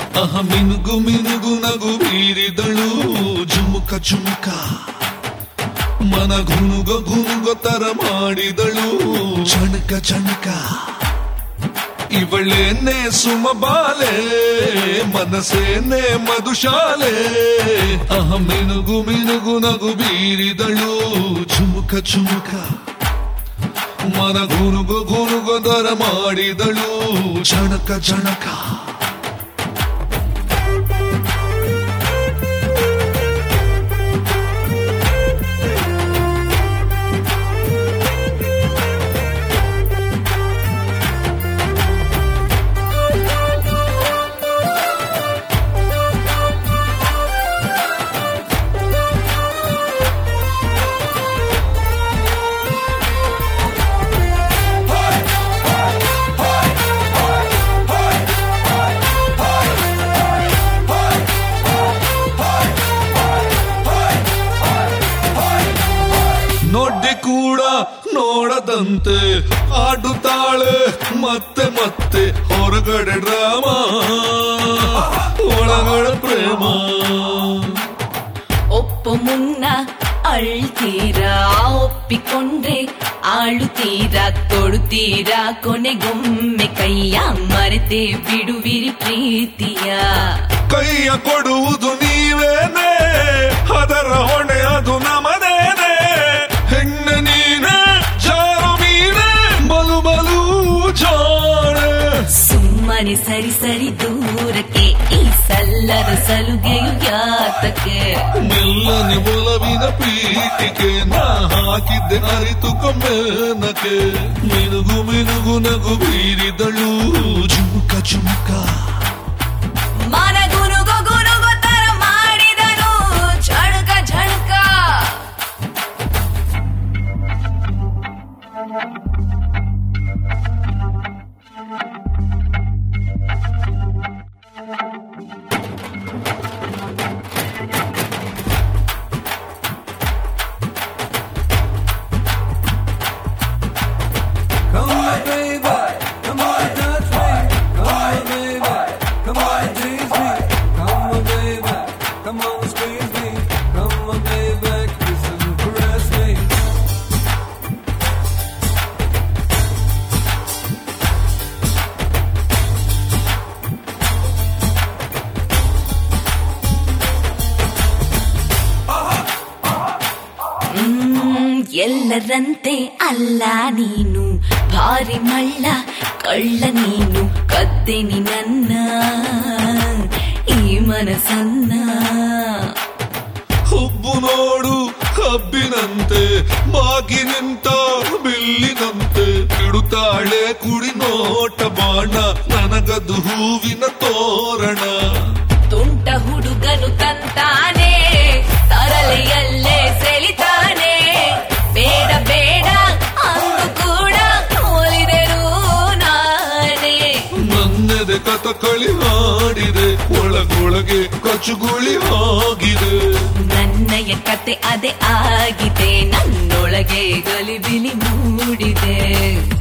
ಅಹ ಮಿನುಗು ಮಿನುಗು ನಗು ಬೀರಿದಳು ಜುಮುಕ ಜುಮುಕ ಮನ ಗುನುಗ ಗುನುಗ ತರ ಮಾಡಿದಳು ಚಣಕ ಚಣಕ ಇವಳೇನೆ ಸುಮಬಾಲೆ ಮನಸ್ಸೇನೆ ಮಧುಶಾಲೆ ಅಹ ಮಿನುಗು ಮಿನುಗು ನಗು ಬೀರಿದಳು ಝುಮುಕ ಝುಮುಕ ಮನ ಗುನುಗು ಗುನುಗು ದರ ಮಾಡಿದಳು ಚಣಕ ಚಣಕ ನೊಡ್ಡೆ ಕೂಡ ನೋಡದಂತೆ ಆಡುತ್ತಾಳೆ ಮತ್ತೆ ಮತ್ತೆ ಹೊರಗಡೆ ಡ್ರಾಮ ಒಳಗಡೆ ಪ್ರೇಮ ಒಪ್ಪು ಮುನ್ನ ಅಳ್ತೀರಾ ಒಪ್ಪಿಕೊಂಡ್ರೆ ಆಳುತ್ತೀರಾ ತೊಡುತ್ತೀರಾ ಕೊನೆಗೊಮ್ಮೆ ಕೈಯ ಮರೆತೆ ಬಿಡುವಿರಿ ಪ್ರೀತಿಯ ಕೈಯ ಕೊಡುವುದು ನೀವೇನೆ ಅದರ ಹೊಣೆ ಅದು ನಮದೇನೆ ಹೆಣ್ಣೆ ನೀನೆ ಜಾರು ಮೀನೆ ಬಲು ಬಲು ಜಾಣೆ ಸುಮ್ಮನೆ ಸರಿ ಸರಿ ದೂರಕ್ಕೆ ಈ ಸಲ್ಲದ ಸಲುಗೆಯು ಯಾತಕ್ಕೆ ಮೆಲ್ಲನೆ ಒಲವಿನ ಪೀಠಿಕೆ ನಾ ಹಾಕಿದ್ದೆ ಅರಿತು ಕೊಮ್ಮೆನಕೆ ಮಿನುಗು ಮಿನುಗು ನಗು ಬೀರಿದಳು ಜುಮುಕ ಜುಮುಕ ಮನ ಗುನುಗು ಗುನುಗು ತರ ಮಾಡಿದನು ಝಳಕ ಝಳಕ Come on, baby. Come on, touch me. Come on, baby. Come on, tease me. Come on, baby. Come on, squeeze me. Come on, baby. Kiss and caress me. ಹ್ಮ್, ಎಲ್ಲರಂತೆ ಅಲ್ಲ ನೀನು ಭಾರಿ ಮಳ್ಳ ಕಳ್ಳ ನೀನು ಕದ್ದೆನಿ ನನ್ನ ಈ ಮನಸ್ಸನ್ನ ಹುಬ್ಬು ನೋಡು ಕಬ್ಬಿನಂತೆ ಬಾಗಿ ನಿಂತ ಬಿಲ್ಲಿನಂತೆ ಇಡುತ್ತಾಳೆ ಕುಡಿ ನೋಟ ಬಾಣ ನನಗದು ಹೂವಿನ ತೋರಣ ತುಂಟ ಹುಡುಗನು ತಂತಾನೆ ತರಲೆಯಲ್ಲೇ ಸೆಳಿತಾನೆ ಬೇಡ ಬೇಡ ಅಂದು ಕೂಡ ಒಲಿದರು ನಾನೇ ನನ್ನೆದೆ ಕಥಕಳಿ ಹಾಡಿದೆ ಒಳಗೊಳಗೆ ಕಚುಗುಳಿ ಆಗಿದೆ ನನ್ನಯ ಕತೆ ಅದೇ ಆಗಿದೆ ನನ್ನೊಳಗೆ ಗಲಿಬಿಲಿ ಮೂಡಿದೆ